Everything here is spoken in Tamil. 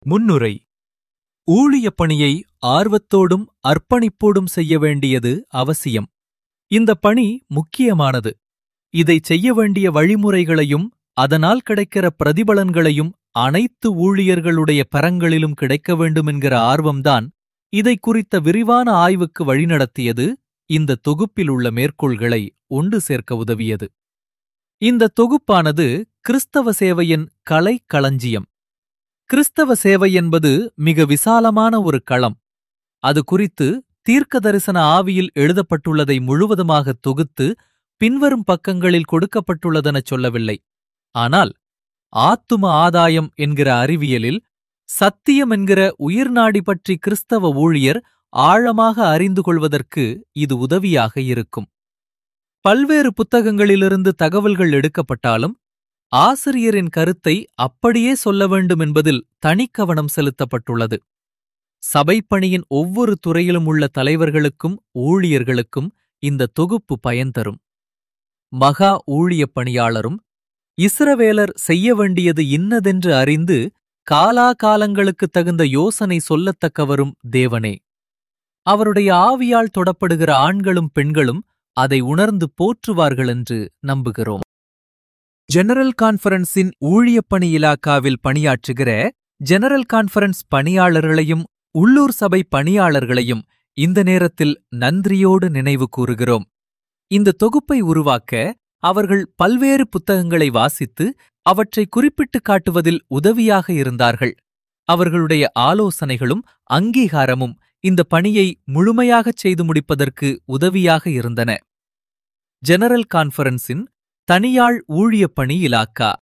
முன்னுரை ஊழியப் பணியை ஆர்வத்தோடும் அர்ப்பணிப்போடும் செய்ய வேண்டியது அவசியம் இந்த பணி முக்கியமானது இதை செய்ய வேண்டிய வழிமுறைகளையும் அதனால் கிடைக்கிற பிரதிபலன்களையும் அனைத்து ஊழியர்களுடைய பரங்களிலும் கிடைக்க வேண்டுமென்கிற ஆர்வம்தான் இதை குறித்த விரிவான ஆய்வுக்கு வழிநடத்தியது இந்த தொகுப்பில் உள்ள மேற்கோள்களை ஒன்று சேர்க்க உதவியது இந்த தொகுப்பானது கிறிஸ்தவ சேவையின் கலை களஞ்சியம் கிறிஸ்தவ சேவை என்பது மிக விசாலமான ஒரு களம் அது குறித்து தீர்க்க தரிசன ஆவியில் எழுதப்பட்டுள்ளதை முழுவதுமாக தொகுத்து பின்வரும் பக்கங்களில் கொடுக்கப்பட்டுள்ளதெனச் சொல்லவில்லை ஆனால் ஆத்தும ஆதாயம் என்கிற அறிவியலில் சத்தியம் என்கிற உயிர்நாடி பற்றி கிறிஸ்தவ ஊழியர் ஆழமாக அறிந்து கொள்வதற்கு இது உதவியாக இருக்கும் பல்வேறு புத்தகங்களிலிருந்து தகவல்கள் எடுக்கப்பட்டாலும் ஆசிரியரின் கருத்தை அப்படியே சொல்ல வேண்டும் என்பதில் தனிக்கவனம் செலுத்தப்பட்டுள்ளது சபைப்பணியின் ஒவ்வொரு துறையிலும் உள்ள தலைவர்களுக்கும் ஊழியர்களுக்கும் இந்த தொகுப்பு பயன் தரும் மகா ஊழியப் பணியாளரும் இஸ்ரவேலர் செய்ய வேண்டியது இன்னதென்று அறிந்து காலாகாலங்களுக்குத் தகுந்த யோசனை சொல்லத்தக்கவரும் தேவனே அவருடைய ஆவியால் தொடப்படுகிற ஆண்களும் பெண்களும் அதை உணர்ந்து போற்றுவார்கள் என்று நம்புகிறோம் ஜெனரல் கான்ஃபரன்ஸின் ஊழியப் பணி இலாக்காவில் பணியாற்றுகிற ஜெனரல் கான்ஃபரன்ஸ் பணியாளர்களையும் உள்ளூர் சபை பணியாளர்களையும் இந்த நேரத்தில் நன்றியோடு நினைவு கூறுகிறோம் இந்த தொகுப்பை உருவாக்க அவர்கள் பல்வேறு புத்தகங்களை வாசித்து அவற்றை குறிப்பிட்டுக் காட்டுவதில் உதவியாக இருந்தார்கள் அவர்களுடைய ஆலோசனைகளும் அங்கீகாரமும் இந்த பணியை முழுமையாகச் செய்து முடிப்பதற்கு உதவியாக இருந்தன ஜெனரல் கான்ஃபரன்ஸின் தனியாள் ஊழியப் பணி இலாக்கா